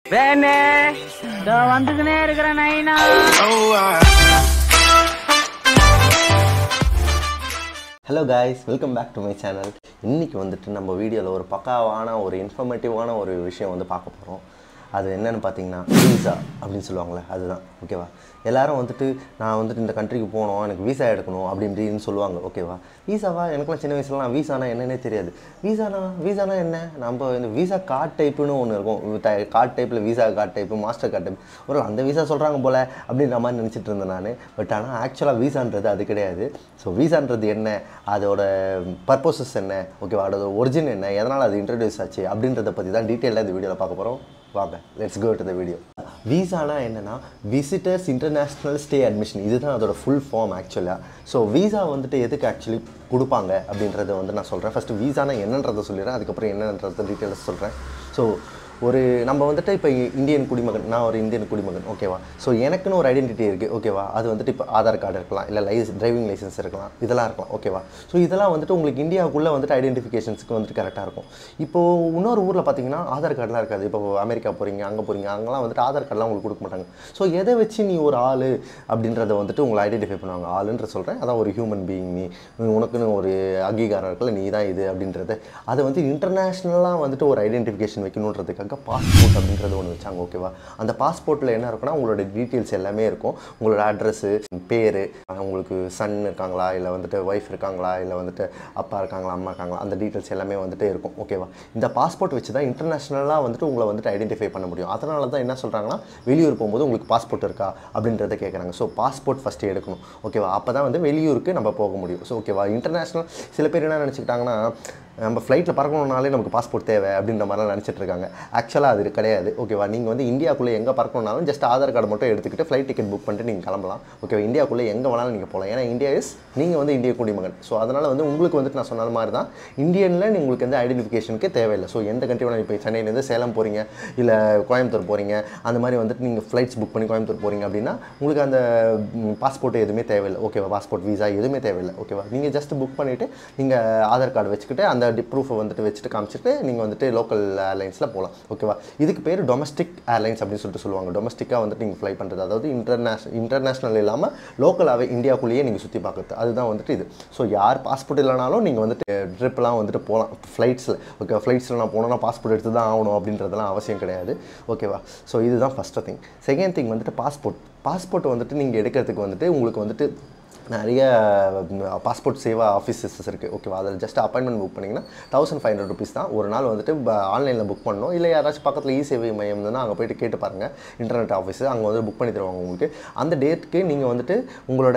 வேணே இதோ வந்துக்கினே இருக்கிற நைனா hello guys welcome back to my channel இன்றைக்கி வந்துட்டு நம்ம வீடியோவில் ஒரு பக்காவான ஒரு இன்ஃபர்மேட்டிவான ஒரு விஷயம் வந்து பார்க்க போகிறோம் அது என்னன்னு பார்த்தீங்கன்னா வீசா அப்படின்னு சொல்லுவாங்களே அதுதான் ஓகேவா எல்லாரும் வந்துட்டு நான் வந்துட்டு இந்த கண்ட்ரிக்கு போகணும் எனக்கு வீசா எடுக்கணும் அப்படி இப்படின்னு சொல்லுவாங்க ஓகேவா வீசாவா எனக்குலாம் சின்ன வயசுலலாம் வீசானா என்னன்னே தெரியாது வீசானா வீசானா என்ன நம்ம இந்த வீசா கார்டு டைப்புன்னு ஒன்று இருக்கும் கார்டு டைப்பில் visa card type master card type ஒரு அந்த வீசா சொல்கிறாங்க போல் அப்படின்ற மாதிரி நினச்சிட்டு இருந்தேன் நான் பட் ஆனால் ஆக்சுவலாக வீசான்றது அது கிடையாது ஸோ வீசான்றது என்ன அதோட பர்பஸஸ் என்ன ஓகேவா அதோட ஒரிஜின் என்ன எதனால் அது இன்ட்ரடியூஸ் ஆச்சு அப்படின்றத பற்றி தான் டீட்டெயிலாக இந்த வீடியோவில் பார்க்க போகிறோம் வாங்க let's go to the video வீசானா என்னன்னா விசிட்டர்ஸ் இன்டர்நேஷ்னல் ஸ்டே அட்மிஷன் இதுதான் அதோட ஃபுல் ஃபார்ம் ஆக்சுவலாக ஸோ வீசா வந்துட்டு எதுக்கு ஆக்சுவலி கொடுப்பாங்க அப்படின்றத வந்து நான் சொல்கிறேன் ஃபஸ்ட்டு வீசானா என்னன்றதை சொல்லிடுறேன் அதுக்கப்புறம் என்னன்றதை டீட்டெயில்ஸ் சொல்கிறேன் ஸோ ஒரு நம்ம வந்துட்டு இப்போ இந்தியன் குடிமகன் நான் ஒரு இந்தியன் குடிமகன் ஓகேவா ஸோ எனக்குன்னு ஒரு ஐடென்டிட்டி இருக்குது ஓகேவா அது வந்துட்டு இப்போ ஆதார் கார்டு இருக்கலாம் இல்லை லைஸ் டிரைவிங் லைசன்ஸ் இருக்கலாம் இதெல்லாம் இருக்கலாம் ஓகேவா ஸோ இதெல்லாம் வந்துட்டு உங்களுக்கு இந்தியாவுக்குள்ளே வந்துட்டு ஐடென்டிஃபிகேஷன்ஸ்க்கு வந்துட்டு கரெக்டாக இருக்கும் இப்போது இன்னொரு ஊரில் பார்த்தீங்கன்னா ஆதார் கார்டுலாம் இருக்காது இப்போ அமெரிக்கா போகிறீங்க அங்கே போகிறீங்க அங்கெல்லாம் வந்துட்டு ஆதார் கார்டெலாம் உங்களுக்கு கொடுக்க மாட்டாங்க ஸோ எதை வச்சு நீ ஒரு ஆள் அப்படின்றத வந்துட்டு உங்களை ஐடென்டிஃபை பண்ணுவாங்க ஆளுன்ற சொல்கிறேன் அதான் ஒரு ஹியூமன் பீயிங் நீ உனக்குன்னு ஒரு அங்கீகாரம் இருக்குல்ல நீ தான் இது அப்படின்றது அதை வந்து இன்டர்நேஷ்னலாக வந்துட்டு ஒரு ஐடென்டிஃபிகேஷன் வைக்கணுன்றதுக்காக பாஸ்போர்ட் அப்படின்றது ஒன்று வச்சாங்க ஓகேவா அந்த பாஸ்போர்ட்டில் என்ன இருக்குன்னா உங்களோட டீட்டெயில்ஸ் எல்லாமே இருக்கும் உங்களோட அட்ரஸ்ஸு பேர் உங்களுக்கு சன் இருக்காங்களா இல்லை வந்துட்டு ஒய்ஃப் இருக்காங்களா இல்லை வந்துட்டு அப்பா இருக்காங்களா அம்மா இருக்காங்களா அந்த டீட்டெயில்ஸ் எல்லாமே வந்துட்டு இருக்கும் ஓகேவா இந்த பாஸ்போர்ட் வச்சு தான் இன்டர்நேஷ்னலாக வந்துட்டு உங்களை வந்துட்டு ஐடென்டிஃபை பண்ண முடியும் அதனால தான் என்ன சொல்கிறாங்கன்னா வெளியூர் போகும்போது உங்களுக்கு பாஸ்போர்ட் இருக்கா அப்படின்றத கேட்குறாங்க ஸோ பாஸ்போர்ட் ஃபஸ்ட்டு எடுக்கணும் ஓகேவா அப்போ தான் வந்து வெளியூருக்கு நம்ம போக முடியும் ஸோ ஓகேவா இன்டர்நேஷ்னல் சில பேர் என்ன நினச்சிக்கிட்டாங்கன்னா நம்ம ஃப்ளைட்டில் பறக்கணுனாலே நமக்கு பாஸ்போர்ட் தேவை அப்படின்ற மாதிரிலாம் நினச்சிட்டு இருக்காங்க ஆக்சுவலாக அது கிடையாது ஓகேவா நீங்கள் வந்து இந்தியாக்குள்ளே எங்கே பறக்கணுனாலும் ஜஸ்ட் ஆதார் கார்டு மட்டும் எடுத்துக்கிட்டு ஃப்ளைட் டிக்கெட் புக் பண்ணிட்டு நீங்கள் கிளம்பலாம் ஓகேவா இந்தியாக்குள்ளே எங்கே வேணாலும் நீங்கள் போகலாம் ஏன்னா இந்தியா இஸ் நீங்கள் வந்து இந்திய குடிமகன் ஸோ அதனால் வந்து உங்களுக்கு வந்துட்டு நான் சொன்ன மாதிரி தான் இந்தியனில் உங்களுக்கு வந்து ஐடென்டிஃபிகேஷனுக்கு தேவையில்லை ஸோ எந்த கண்ட்ரி வேணாலும் இப்போ சென்னையிலேருந்து சேலம் போகிறீங்க இல்லை கோயம்புத்தூர் போகிறீங்க அந்த மாதிரி வந்துட்டு நீங்கள் ஃப்ளைட்ஸ் புக் பண்ணி கோயம்புத்தூர் போகிறீங்க அப்படின்னா உங்களுக்கு அந்த பாஸ்போர்ட் எதுவுமே தேவையில்லை ஓகேவா பாஸ்போர்ட் வீசா எதுவுமே தேவையில்லை ஓகேவா நீங்கள் ஜஸ்ட் புக் பண்ணிவிட்டு நீங்கள் ஆதார் கார்டு வச்சுக்கிட்டு அந்த ப்ரூஃபை வந்துட்டு வச்சுட்டு காமிச்சிட்டு நீங்கள் வந்துட்டு லோக்கல் ஏர்லைன்ஸில் போகலாம் ஓகேவா இதுக்கு பேர் டொமஸ்டிக் ஏர்லைன்ஸ் அப்படின்னு சொல்லிட்டு சொல்லுவாங்க டொமஸ்டிக்காக வந்துட்டு நீங்கள் ஃப்ளை பண்ணுறது அதாவது இன்டர்நேஷனல் இன்டர்நேஷனல் இல்லாமல் லோக்கலாகவே இந்தியாக்குள்ளேயே நீங்கள் சுற்றி பார்க்குறது அதுதான் வந்துட்டு இது ஸோ யார் பாஸ்போர்ட் இல்லைனாலும் நீங்கள் வந்துட்டு ட்ரிப்லாம் வந்துட்டு போகலாம் ஃப்ளைட்ஸில் ஓகே ஃப்ளைட்ஸில் நான் போனோன்னா பாஸ்போர்ட் எடுத்து தான் ஆகணும் அப்படின்றதெல்லாம் அவசியம் கிடையாது ஓகேவா ஸோ இதுதான் ஃபஸ்ட்டு திங் செகண்ட் திங் வந்துட்டு பாஸ்போர்ட் பாஸ்போர்ட் வந்துட்டு நீங்கள் எடுக்கிறதுக்கு வந்துட்டு உங்களுக்கு வந்துட்டு நிறைய பாஸ்போர்ட் சேவா ஆஃபீஸஸ் இருக்குது ஓகேவா அதில் ஜஸ்ட் அப்பாயின்மெண்ட் புக் பண்ணிங்கன்னா தௌசண்ட் ஃபைவ் ஹண்ட்ரட் ருபீஸ் தான் ஒரு நாள் வந்துட்டு ஆன்லைனில் புக் பண்ணணும் இல்லை யாராச்சும் பக்கத்தில் இ சேவை மையம் இருந்ததுன்னா அங்கே போயிட்டு கேட்டு பாருங்கள் இன்டர்நெட் ஆஃபீஸு அங்கே வந்து புக் பண்ணி தருவாங்க உங்களுக்கு அந்த டேட்டுக்கு நீங்கள் வந்துட்டு உங்களோட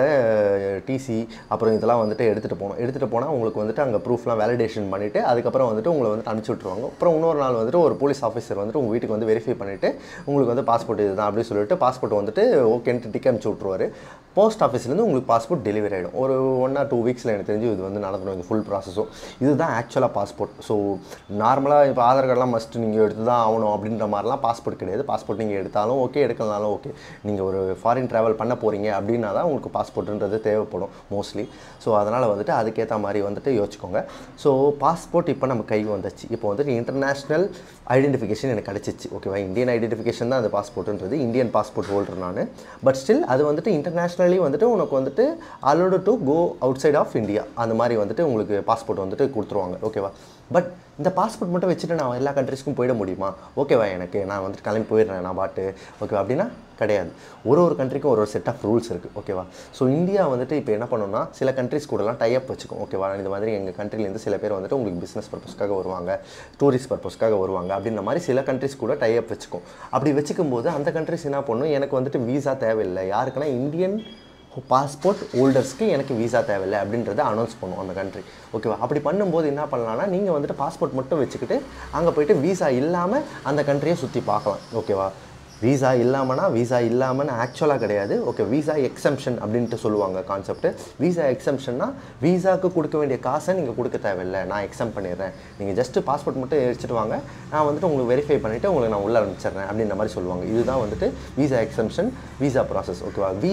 டிசி அப்புறம் இதெல்லாம் வந்துட்டு எடுத்துகிட்டு போகணும் எடுத்துகிட்டு போனால் உங்களுக்கு வந்துட்டு அங்கே ப்ரூஃப்லாம் வேலிடேஷன் பண்ணிவிட்டு அதுக்கப்புறம் வந்துட்டு உங்களை வந்துட்டு அனுப்பிச்சி விட்ருவாங்க அப்புறம் இன்னொரு நாள் வந்துட்டு ஒரு போலீஸ் ஆஃபீஸர் வந்துட்டு உங்கள் வீட்டுக்கு வந்து வெரிஃபை பண்ணிவிட்டு உங்களுக்கு வந்து பாஸ்போர்ட் இதுதான் அப்படின்னு சொல்லிட்டு பாஸ்போர்ட் வந்துட்டு ஓகேன்ட்டு டிக் அனுப்பிச்சி விட்ருவாரு போஸ்ட் ஆஃபீஸ்லேருந்து உங்களுக்கு பாஸ்போர்ட் டெலிவரி ஆகிடும் ஒரு ஒன் ஆர் டூ வீக்ஸில் எனக்கு தெரிஞ்சு இது வந்து நடந்துடும் இந்த ஃபுல் ப்ராசஸும் இதுதான் ஆக்சுவலாக பாஸ்போர்ட் ஸோ நார்மலாக இப்போ ஆதார் கார்டெலாம் மஸ்ட் நீங்கள் எடுத்து தான் ஆகணும் அப்படின்ற மாதிரிலாம் பாஸ்போர்ட் கிடையாது பாஸ்போர்ட் நீங்கள் எடுத்தாலும் ஓகே எடுக்கலனாலும் ஓகே நீங்கள் ஒரு ஃபாரின் ட்ராவல் பண்ண போகிறீங்க அப்படின்னா தான் உங்களுக்கு பாஸ்போர்ட்டுன்றது தேவைப்படும் மோஸ்ட்லி ஸோ அதனால் வந்துட்டு அதுக்கேற்ற மாதிரி வந்துட்டு யோசிச்சுக்கோங்க ஸோ பாஸ்போர்ட் இப்போ நம்ம கைக்கு வந்துச்சு இப்போ வந்துட்டு இன்டர்நேஷ்னல் ஐடென்டிஃபிகேஷன் எனக்கு கிடச்சிச்சு ஓகேவா இந்தியன் ஐடென்டிஃபிகேஷன் தான் அது பாஸ்போர்ட்டுன்றது இந்தியன் பாஸ்போர்ட் ஹோல்டர் நான் பட் ஸ்டில் அது வந்துட்டு இன்டர்நேஷ்னலி வந்துட்டு உனக்கு வந்துட்டு allowed to go outside of India அந்த மாதிரி வந்துட்டு உங்களுக்கு பாஸ்போர்ட் வந்துட்டு கொடுத்துருவாங்க ஓகேவா பட் இந்த பாஸ்போர்ட் மட்டும் வச்சுட்டு நான் எல்லா கண்ட்ரிஸ்க்கும் போயிட முடியுமா ஓகேவா எனக்கு நான் வந்துட்டு கிளம்பி போயிடுறேன் நான் பாட்டு ஓகேவா அப்படின்னா கிடையாது ஒரு ஒரு கண்ட்ரிக்கும் ஒரு ஒரு செட் ஆஃப் ரூல்ஸ் இருக்குது ஓகேவா ஸோ இந்தியா வந்துட்டு இப்போ என்ன பண்ணணும்னா சில கண்ட்ரிஸ் கூடலாம் டைப் வச்சுக்கும் ஓகேவா இந்த மாதிரி எங்கள் கண்ட்ரிலேருந்து சில பேர் வந்துட்டு உங்களுக்கு பிஸ்னஸ் பர்பஸ்க்காக வருவாங்க டூரிஸ்ட் பர்பஸ்க்காக வருவாங்க அப்படின்ற மாதிரி சில கண்ட்ரிஸ் கூட டைப் வச்சுக்கும் அப்படி வச்சுக்கும் போது அந்த கண்ட்ரிஸ் என்ன பண்ணும் எனக்கு வந்துட்டு வீசா தேவையில்லை யாருக்குன்னா இந்தியன் பாஸ்போர்ட் ஹோல்டர்ஸ்க்கு எனக்கு வீசா தேவையில்லை அப்படின்றத அனௌன்ஸ் பண்ணும் அந்த கண்ட்ரி ஓகேவா அப்படி பண்ணும்போது என்ன பண்ணலாம்னா நீங்கள் வந்துட்டு பாஸ்போர்ட் மட்டும் வச்சுக்கிட்டு அங்கே போயிட்டு வீசா இல்லாமல் அந்த கண்ட்ரியை சுற்றி பார்க்கலாம் ஓகேவா வீசா இல்லாமனா வீசா இல்லாமல் ஆக்சுவலாக கிடையாது ஓகே வீசா எக்ஸம்ஷன் அப்படின்ட்டு சொல்லுவாங்க கான்செப்ட் வீசா எக்ஸம்ஷன்னா வீசாவுக்கு கொடுக்க வேண்டிய காசை நீங்கள் கொடுக்க தேவையில்லை நான் எக்ஸம் பண்ணிடுறேன் நீங்கள் ஜஸ்ட் பாஸ்போர்ட் மட்டும் எடுத்துட்டு வாங்க நான் வந்துட்டு உங்களுக்கு வெரிஃபை பண்ணிவிட்டு உங்களுக்கு நான் உள்ளே அனுப்பிச்சிடுறேன் அப்படின்ற மாதிரி சொல்லுவாங்க இதுதான் வந்துட்டு வீசா எக்ஸம்ஷன் வீசா ப்ராசஸ் ஓகேவா வீசா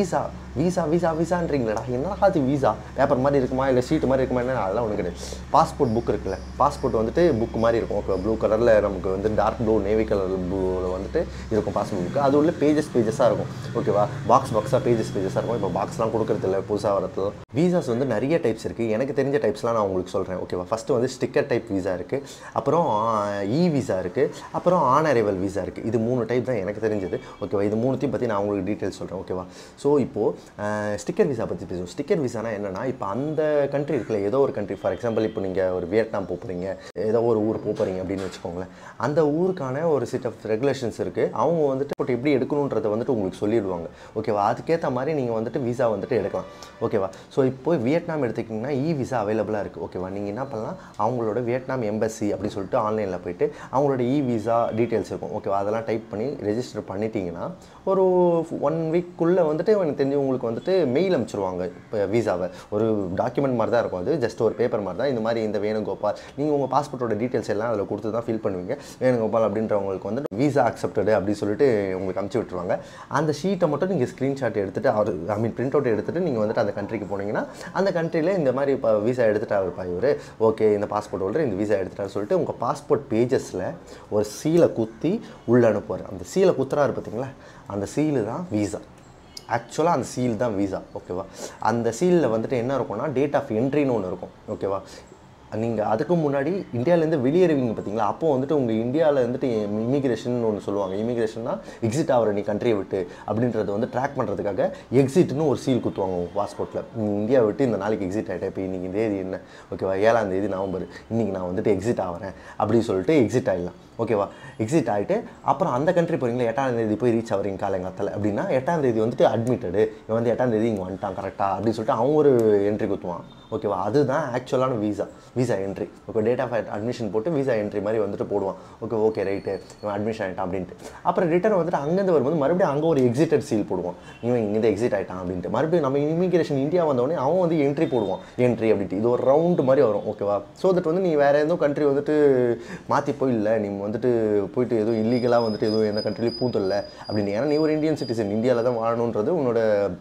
வீசா வீசா வீசான்றீங்களா என்னடா அது வீசா பேப்பர் மாதிரி இருக்குமா இல்லை ஷீட் மாதிரி இருக்குமா என்ன அதெல்லாம் ஒன்றும் கிடையாது பாஸ்போர்ட் புக் இருக்குல்ல பாஸ்போர்ட் வந்துட்டு புக் மாதிரி இருக்கும் ஓகே ப்ளூ கலரில் நமக்கு வந்து டார்க் ப்ளூ நேவி கலர் ப்ளூவில் வந்துட்டு இருக்கும் பாஸ்போர்ட் புக் அது உள்ள பேஜஸ் பேஜஸாக இருக்கும் ஓகேவா பாக்ஸ் பாக்ஸாக பேஜஸ் பேஜஸாக இருக்கும் இப்போ பாக்ஸ்லாம் கொடுக்கறது இல்லை புதுசாக வரது வீசாஸ் வந்து நிறைய டைப்ஸ் இருக்குது எனக்கு தெரிஞ்ச டைப்ஸ்லாம் நான் உங்களுக்கு சொல்கிறேன் ஓகேவா ஃபஸ்ட்டு வந்து ஸ்டிக்கர் டைப் வீசா இருக்குது அப்புறம் இ வீசா இருக்குது அப்புறம் ஆன் அரைவல் வீசா இருக்குது இது மூணு டைப் தான் எனக்கு தெரிஞ்சது ஓகேவா இது மூணுத்தையும் பற்றி நான் உங்களுக்கு டீட்டெயில்ஸ் சொல்கிறேன் ஓகேவா ஸோ இப்போது ஸ்டிக்கர் விசா பற்றி பேசுவோம் ஸ்டிக்கர் விசானா என்னன்னா இப்போ அந்த கண்ட்ரி இருக்குல்ல ஏதோ ஒரு கண்ட்ரி ஃபார் எக்ஸாம்பிள் இப்போ நீங்கள் ஒரு வியட்நாம் போக போகிறீங்க ஏதோ ஒரு ஊர் போக போகிறீங்க அப்படின்னு வச்சுக்கோங்களேன் அந்த ஊருக்கான ஒரு செட் ஆஃப் ரெகுலேஷன்ஸ் இருக்குது அவங்க வந்துட்டு இப்போ எப்படி எடுக்கணுன்றதை வந்துட்டு உங்களுக்கு சொல்லிடுவாங்க ஓகேவா அதுக்கேற்ற மாதிரி நீங்கள் வந்துட்டு விசா வந்துட்டு எடுக்கலாம் ஓகேவா ஸோ இப்போ வியட்நாம் எடுத்துக்கிட்டிங்கன்னா இ விசா அவைலபிளாக இருக்குது ஓகேவா நீங்கள் என்ன பண்ணலாம் அவங்களோட வியட்நாம் எம்பசி அப்படின்னு சொல்லிட்டு ஆன்லைனில் போயிட்டு அவங்களோட இ விசா டீட்டெயில்ஸ் இருக்கும் ஓகேவா அதெல்லாம் டைப் பண்ணி ரெஜிஸ்டர் பண்ணிட்டீங்கன்னா ஒரு ஒன் வீக்குள்ளே வந்துட்டு எனக்கு தெரிஞ்சு உங்களுக்கு வந்துட்டு மெயில் அனுப்பிச்சிருவாங்க இப்போ வீசாவை ஒரு டாக்குமெண்ட் மாதிரி தான் இருக்கும் அது ஜஸ்ட் ஒரு பேப்பர் மாதிரி தான் இந்த மாதிரி இந்த வேணுகோபால் நீங்கள் உங்கள் பாஸ்போர்ட்டோட டீட்டெயில்ஸ் எல்லாம் அதில் கொடுத்து தான் ஃபில் பண்ணுவீங்க வேணுகோபால் அப்படின்றவங்களுக்கு வந்து வீசா அக்செப்டடு அப்படின்னு சொல்லிட்டு உங்களுக்கு அனுப்பிச்சி விட்டுருவாங்க அந்த ஷீட்டை மட்டும் நீங்கள் ஸ்க்ரீன்ஷாட் எடுத்துகிட்டு அவர் ஐ மீன் பிரிண்ட் அவுட் எடுத்துகிட்டு நீங்கள் வந்துட்டு அந்த கண்ட்ரிக்கு போனீங்கன்னா அந்த கண்ட்ரியில் இந்த மாதிரி இப்போ வீசா எடுத்துட்டாருப்பா இவர் ஓகே இந்த பாஸ்போர்ட் ஹோல்டர் இந்த வீசா எடுத்துட்டாரு சொல்லிட்டு உங்கள் பாஸ்போர்ட் பேஜஸில் ஒரு சீலை குத்தி உள்ள அனுப்புவார் அந்த சீலை குத்துறாரு பார்த்தீங்களா அந்த சீலு தான் வீசா ஆக்சுவலாக அந்த சீல் தான் வீசா ஓகேவா அந்த சீலில் வந்துட்டு என்ன இருக்கும்னா டேட் ஆஃப் என்ட்ரின்னு ஒன்று இருக்கும் ஓகேவா நீங்கள் அதுக்கு முன்னாடி இந்தியாவிலேருந்து வெளியேறுவீங்க பார்த்தீங்களா அப்போ வந்துட்டு உங்கள் இந்தியாவில் வந்துட்டு இமிகிரேஷன் ஒன்று சொல்லுவாங்க இமிகிரேஷன்னா எக்ஸிட் ஆகிற நீ கண்ட்ரியை விட்டு அப்படின்றத வந்து ட்ராக் பண்ணுறதுக்காக எக்ஸிட்னு ஒரு சீல் குத்துவாங்க உங்கள் பாஸ்போர்ட்டில் இந்தியா விட்டு இந்த நாளைக்கு எக்ஸிட் ஆகிட்டேன் இப்போ இன்றைக்கி தேதி என்ன ஓகேவா ஏழாம் தேதி நவம்பர் இன்றைக்கி நான் வந்துட்டு எக்ஸிட் ஆகிறேன் அப்படின்னு சொல்லிட்டு எக்ஸிட் ஆகிடலாம் ஓகேவா எக்ஸிட் ஆகிட்டு அப்புறம் அந்த கண்ட்ரி போகிறீங்களா எட்டாம் தேதி போய் ரீச் ஆகிறீங்க காலங்காத்தில் அப்படின்னா எட்டாம் தேதி வந்துட்டு அட்மிட்டடு இவன் வந்து எட்டாம் தேதி இங்கே வந்துட்டான் கரெக்டாக அப்படின்னு சொல்லிட்டு அவன் ஒரு என்ட்ரி குத்துவான் ஓகேவா அதுதான் ஆக்சுவலான visa visa entry okay date of admission போட்டு வீசா என்ட்ரி மாதிரி வந்துட்டு போடுவான் ஓகே ஓகே ரைட்டு இவன் அட்மிஷன் ஆகிட்டான் அப்படின்ட்டு அப்புறம் ரிட்டர்ன் வந்துட்டு அங்கேருந்து வரும்போது மறுபடியும் அங்கே ஒரு எக்ஸிட்டட் சீல் போடுவான் இவன் இங்கேருந்து எக்ஸிட் ஆகிட்டான் அப்படின்ட்டு மறுபடியும் நம்ம இமிகிரேஷன் இந்தியா வந்தோடனே அவன் வந்து என்ட்ரி போடுவான் என்ட்ரி அப்படின்ட்டு இது ஒரு ரவுண்டு மாதிரி வரும் ஓகேவா ஸோ தட் வந்து நீ வேறு எதுவும் கண்ட்ரி வந்துட்டு மாற்றி போயிடல நீ வந்துட்டு போயிட்டு எதுவும் இல்லீகலாக வந்துட்டு எதுவும் எந்த கண்ட்ரிலையும் பூத்தல அப்படின்னு ஏன்னா நீ ஒரு இந்தியன் சிட்டிசன் இந்தியாவில் தான் வாழணுன்றது உன்னோட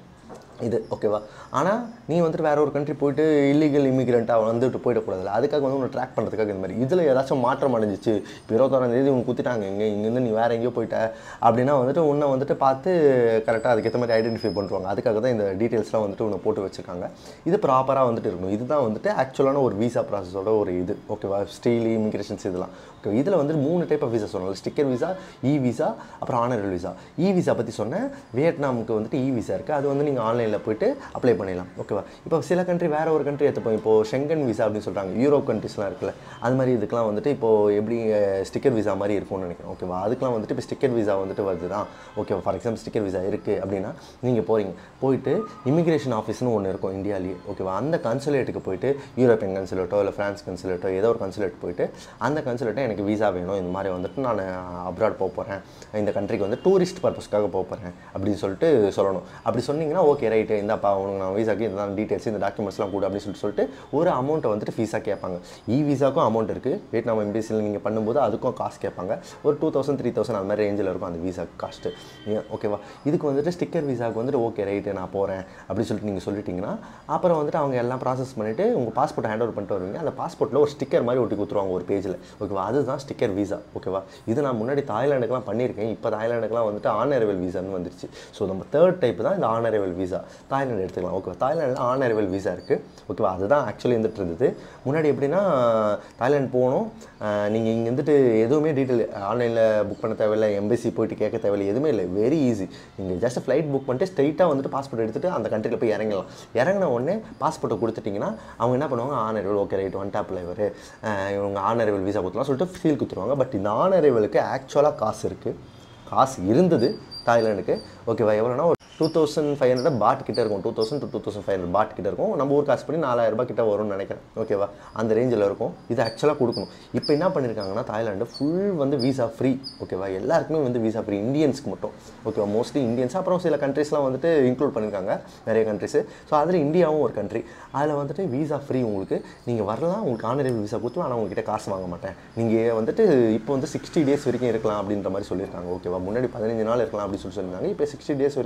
இது ஓகேவா ஆனால் நீ வந்துட்டு வேற ஒரு கண்ட்ரி போயிட்டு இல்லீகல் இமிகிரண்ட்டாக வந்துட்டு போயிடக்கூடாதுல்ல அதுக்காக வந்து உன்னை ட்ராக் பண்ணுறதுக்காக இந்த மாதிரி இதில் ஏதாச்சும் மாற்றம் அடைஞ்சிச்சு இப்போ இருபத்தோராம் தேதி உனக்கு குத்திட்டாங்க இங்கே இங்கேருந்து நீ வேற எங்கேயோ போயிட்ட அப்படின்னா வந்துட்டு உன்னை வந்துட்டு பார்த்து கரெக்டாக அதுக்கேற்ற மாதிரி ஐடென்டிஃபை பண்ணுவாங்க அதுக்காக தான் இந்த டீட்டெயில்ஸ்லாம் வந்துட்டு உன்னை போட்டு வச்சுருக்காங்க இது ப்ராப்பராக வந்துட்டு இருக்கணும் இதுதான் வந்துட்டு ஆக்சுவலான ஒரு விசா ப்ராசஸோட ஒரு இது ஓகேவா ஸ்டீல் இமிகிரேஷன்ஸ் இதெல்லாம் ஓகே இதில் வந்துட்டு மூணு டைப் ஆஃப் விசா சொன்னாங்க ஸ்டிக்கர் விசா இ விசா அப்புறம் ஆனரல் விசா இ விசா பற்றி சொன்னேன் வியட்நாமுக்கு வந்துட்டு இ விசா இருக்குது அது வந்து நீங்கள் ஆன்லைனில் போயிட்டு அப்ளை பண்ணிடலாம் ஓகேவா இப்போ சில கண்ட்ரி வேற ஒரு கண்ட்ரி எடுத்துப்போம் இப்போ ஷெங்கன் விசா அப்படின்னு சொல்கிறாங்க யூரோப் கண்ட்ரிஸ்லாம் இருக்குல்ல அது மாதிரி இதுக்கெலாம் வந்துட்டு இப்போ எப்படி ஸ்டிக்கர் விசா மாதிரி இருக்கும்னு நினைக்கிறேன் ஓகேவா அதுக்கெலாம் வந்துட்டு இப்போ ஸ்டிக்கர் விசா வந்துட்டு வருது தான் ஓகேவா ஃபார் எக்ஸாம்பிள் ஸ்டிக்கர் விசா இருக்குது அப்படின்னா நீங்கள் போகிறீங்க போயிட்டு இமிகிரேஷன் ஆஃபீஸ்னு ஒன்று இருக்கும் இந்தியாவிலேயே ஓகேவா அந்த கன்சுலேட்டுக்கு போயிட்டு யூரோப்பியன் கன்சுலேட்டோ இல்லை ஃப்ரான்ஸ் கன்சுலேட்டோ ஏதோ ஒரு கன்சுலேட் போயிட்டு அந்த கன்சுலேட்டை எனக்கு விசா வேணும் இந்த மாதிரி வந்துட்டு நான் அப்ராட் போக போகிறேன் இந்த கண்ட்ரிக்கு வந்து டூரிஸ்ட் பர்பஸ்க்காக போக போகிறேன் அப்படின்னு சொல்லிட்டு சொல்லணும் அப்படி சொன்னீங்கன்னா ஓகே ரைட்டு இந்தாப்பா உனக்கு நான் விசாக்கு இந்த டீட்டெயில்ஸ் இந்த டாக்குமெண்ட்ஸ்லாம் கூட அப்படின்னு சொல்லிட்டு சொல்லிட்டு ஒரு அமௌண்ட்டை வந்துட்டு ஃபீஸாக கேட்பாங்க இ விசாக்கும் அமௌண்ட் இருக்குது வியட்நாம் எம்பிசியில் நீங்கள் பண்ணும்போது அதுக்கும் காசு கேட்பாங்க ஒரு டூ தௌசண்ட் த்ரீ தௌசண்ட் அந்த மாதிரி ரேஞ்சில் இருக்கும் அந்த விசா காஸ்ட்டு ஓகேவா இதுக்கு வந்துட்டு ஸ்டிக்கர் விசாக்கு வந்துட்டு ஓகே ரைட்டு நான் போகிறேன் அப்படின்னு சொல்லிட்டு நீங்கள் சொல்லிட்டீங்கன்னா அப்புறம் வந்துட்டு அவங்க எல்லாம் ப்ராசஸ் பண்ணிவிட்டு உங்கள் பாஸ்போர்ட் ஹேண்ட் ஓவர் பண்ணிட்டு வருவீங்க அந்த பாஸ்போர்ட்டில் ஒரு ஸ்டிக்கர் மாதிரி ஒட்டி கொடுத்துருவாங்க ஒரு பேஜில் ஓகேவா அதுதான் ஸ்டிக்கர் விசா ஓகேவா இது நான் முன்னாடி தாய்லாண்டுக்குலாம் பண்ணியிருக்கேன் இப்போ தாய்லாண்டுக்குலாம் வந்துட்டு ஆனரவல் விசான்னு வந்துருச்சு ஸோ நம்ம தேர்ட் டைப் தான் இந்த ஆனரவல் விசா தாய்லாந்து எடுத்துக்கலாம் ஓகேவா தாய்லாண்டில் ஆனரவல் விசா இருக்குது ஓகேவா அதுதான் ஆக்சுவலி இருந்துட்டு இருந்தது முன்னாடி எப்படின்னா தாய்லாந்து போகணும் நீங்கள் இங்கே வந்துட்டு எதுவுமே டீட்டெயில் ஆன்லைனில் புக் பண்ண தேவையில்லை எம்பசி போயிட்டு கேட்க தேவையில்லை எதுவுமே இல்லை வெரி ஈஸி நீங்கள் ஜஸ்ட் ஃப்ளைட் புக் பண்ணிட்டு ஸ்ட்ரைட்டாக வந்துட்டு பாஸ்போர்ட் எடுத்துகிட்டு அந்த கண்ட்ரியில் போய் இறங்கலாம் இறங்கின உடனே பாஸ்போர்ட்டை கொடுத்துட்டிங்கன்னா அவங்க என்ன பண்ணுவாங்க ஆனரவல் ஓகே ரைட் ஒன் டாப்பில் இவர் இவங்க ஆனரவல் விசா கொடுத்துலாம் சொல்லிட்டு ஃபீல் கொடுத்துருவாங்க பட் இந்த ஆனரவலுக்கு ஆக்சுவலாக காசு இருக்குது காசு இருந்தது தாய்லாண்டுக்கு ஓகேவா எவ்வளோனா ஒரு two thousand five hundred baht கிட்ட இருக்கும் two thousand two thousand five hundred baht கிட்ட இருக்கும் நம்ம ஊர் காசு பண்ணி நாலாயிரம் ரூபாய் கிட்ட வரும்னு நினைக்கிறேன் ஓகேவா அந்த ரேஞ்சில் இருக்கும் இது ஆக்சுவலாக கொடுக்கணும் இப்போ என்ன பண்ணியிருக்காங்கன்னா தாய்லாண்டு ஃபுல் வந்து விசா ஃப்ரீ ஓகேவா எல்லாருக்குமே வந்து விசா ஃப்ரீ இந்தியன்ஸ்க்கு மட்டும் ஓகேவா மோஸ்ட்லி இந்தியன்ஸ் அப்புறம் சில கண்ட்ரீஸ்லாம் வந்துட்டு இன்க்ளூட் பண்ணியிருக்காங்க நிறைய கண்ட்ரிஸு ஸோ அதில் இந்தியாவும் ஒரு கண்ட்ரி அதில் வந்துட்டு விசா ஃப்ரீ உங்களுக்கு நீங்கள் வரலாம் உங்களுக்கு ஆனரேபிள் விசா கொடுத்து ஆனால் உங்ககிட்ட காசு வாங்க மாட்டேன் நீங்கள் வந்துட்டு இப்போ வந்து சிக்ஸ்டி டேஸ் வரைக்கும் இருக்கலாம் அப்படின்ற மாதிரி சொல்லியிருக்காங்க ஓகேவா முன்னாடி பதினஞ்சு நாள் இருக்கலாம் அப்படின்னு சொல்லி சொல்லியிருந்தாங்க இப்போ சிக்ஸ்டி டேஸ் வரைக்கும் வந்துட்டு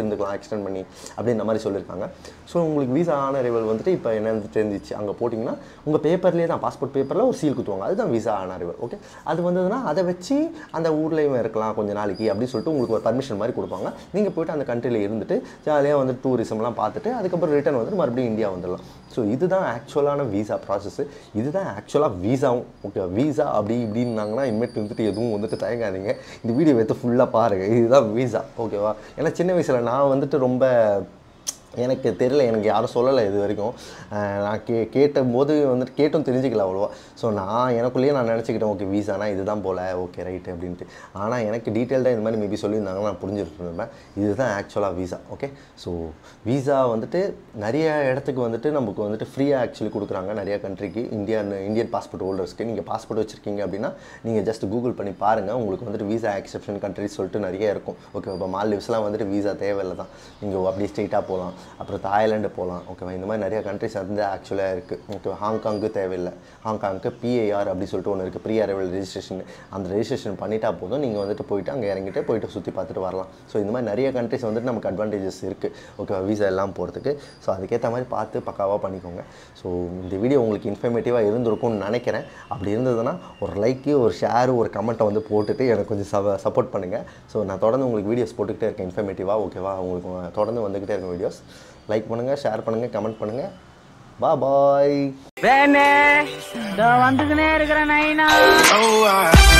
இருந்துக்கலாம் எக்ஸ்டெண்ட் பண்ணி அப்படின்ற மாதிரி சொல்லியிருக்காங்க ஸோ உங்களுக்கு வீசா ஆன் அரைவல் வந்துட்டு இப்போ என்னன்னு தெரிஞ்சிச்சு அங்கே போட்டிங்கன்னா உங்கள் பேப்பர்லேயே தான் பாஸ்போர்ட் பேப்பரில் ஒரு சீல் குத்துவாங்க அதுதான் வீசா ஆன் அரைவல் ஓகே அது வந்ததுன்னா அதை வச்சு அந்த ஊர்லேயும் இருக்கலாம் கொஞ்ச நாளைக்கு அப்படின்னு சொல்லிட்டு உங்களுக்கு ஒரு பர்மிஷன் மாதிரி கொடுப்பாங்க நீங்கள் போயிட்டு அந்த கண்ட்ரியில் இருந்துட்டு ஜாலியாக வந்து டூரிசம்லாம் பார்த்துட்டு அதுக்கப்புறம் ரிட்டர்ன் வந்துட்டு மறுபடியும் இந்தியா வந்துடலாம் ஸோ இதுதான் ஆக்சுவலான வீசா ப்ராசஸ் இதுதான் ஆக்சுவலாக வீசாவும் ஓகே வீசா அப்படி இப்படின்னாங்கன்னா இனிமேட்டு வந்துட்டு எதுவும் வந்துட்டு தயங்காதீங்க இந்த வீடியோ எடுத்து ஃபுல்லாக பாருங்கள் இதுதான் வீசா ஓகேவா ஏன்னா சின்ன வயசில் நான் வந்துட்டு ரொம்ப எனக்கு தெரியல எனக்கு யாரும் சொல்லலை இது வரைக்கும் அஹ் நான் கே கேட்டபோது வந்துட்டு கேட்டும் தெரிஞ்சுக்கல அவ்வளோவா ஸோ நான் எனக்குள்ளேயே நான் நினச்சிக்கிட்டேன் ஓகே வீசானா இதுதான் போல் ஓகே ரைட்டு அப்படின்ட்டு ஆனால் எனக்கு டீட்டெயில்டாக இந்த மாதிரி மேபி சொல்லியிருந்தாங்கன்னா நான் புரிஞ்சுட்டு இருந்தேன் இதுதான் ஆக்சுவலாக வீசா ஓகே ஸோ வீசா வந்துட்டு நிறைய இடத்துக்கு வந்துட்டு நமக்கு வந்துட்டு ஃப்ரீயாக ஆக்சுவலி கொடுக்குறாங்க நிறைய கண்ட்ரிக்கு இந்தியன் இந்தியன் பாஸ்போர்ட் ஹோல்டர்ஸ்க்கு நீங்கள் பாஸ்போர்ட் வச்சுருக்கீங்க அப்படின்னா நீங்கள் ஜஸ்ட் கூகுள் பண்ணி பாருங்கள் உங்களுக்கு வந்துட்டு வீசா எக்ஸெப்ஷன் கண்ட்ரிஸ் சொல்லிட்டு நிறைய இருக்கும் ஓகே இப்போ மால்டீவ்ஸ்லாம் வந்துட்டு வீசா தேவையில்லை தான் நீங்கள் அப்படியே ஸ்ட்ரெயிட்டாக போகலாம் அப்புறம் தாய்லாண்டு போகலாம் ஓகேவா இந்த மாதிரி நிறைய கண்ட்ரிஸ் வந்து ஆக்சுவலாக இருக்குது ஓகே ஹாங்காங்க்கு தேவையில்லை ஹாங்காங்க்கு பிஏஆர் அப்படி சொல்லிட்டு ஒன்று இருக்குது ப்ரீ அரைவல் ரெஜிஸ்ட்ரேஷன் அந்த ரெஜிஸ்ட்ரேஷன் பண்ணிட்டா போதும் நீங்கள் வந்துட்டு போயிட்டு அங்கே இறங்கிட்டு போயிட்டு சுற்றி பார்த்துட்டு வரலாம் ஸோ இந்த மாதிரி நிறைய கண்ட்ரிஸ் வந்துட்டு நமக்கு அட்வான்டேஜஸ் இருக்குது ஓகேவா வீசா எல்லாம் போகிறதுக்கு ஸோ அதுக்கேற்ற மாதிரி பார்த்து பக்காவாக பண்ணிக்கோங்க ஸோ இந்த வீடியோ உங்களுக்கு இன்ஃபர்மேட்டிவாக இருந்திருக்கும்னு நினைக்கிறேன் அப்படி இருந்ததுன்னா ஒரு லைக்கு ஒரு ஷேரு ஒரு கமெண்ட்டை வந்து போட்டுட்டு எனக்கு கொஞ்சம் ச சப்போர்ட் பண்ணுங்கள் ஸோ நான் தொடர்ந்து உங்களுக்கு வீடியோஸ் போட்டுக்கிட்டே இருக்கேன் இன்ஃபர்மேட்டிவாக ஓகேவா உங்களுக்கு தொடர்ந்து வந்துக்கிட்டே இருக்கும் வீடியோஸ் லைக் பண்ணுங்கள் ஷேர் பண்ணுங்கள் கமெண்ட் பண்ணுங்கள் பா பாய் வேணே இதோ வந்துக்கினே இருக்கிற நைனா Oh, I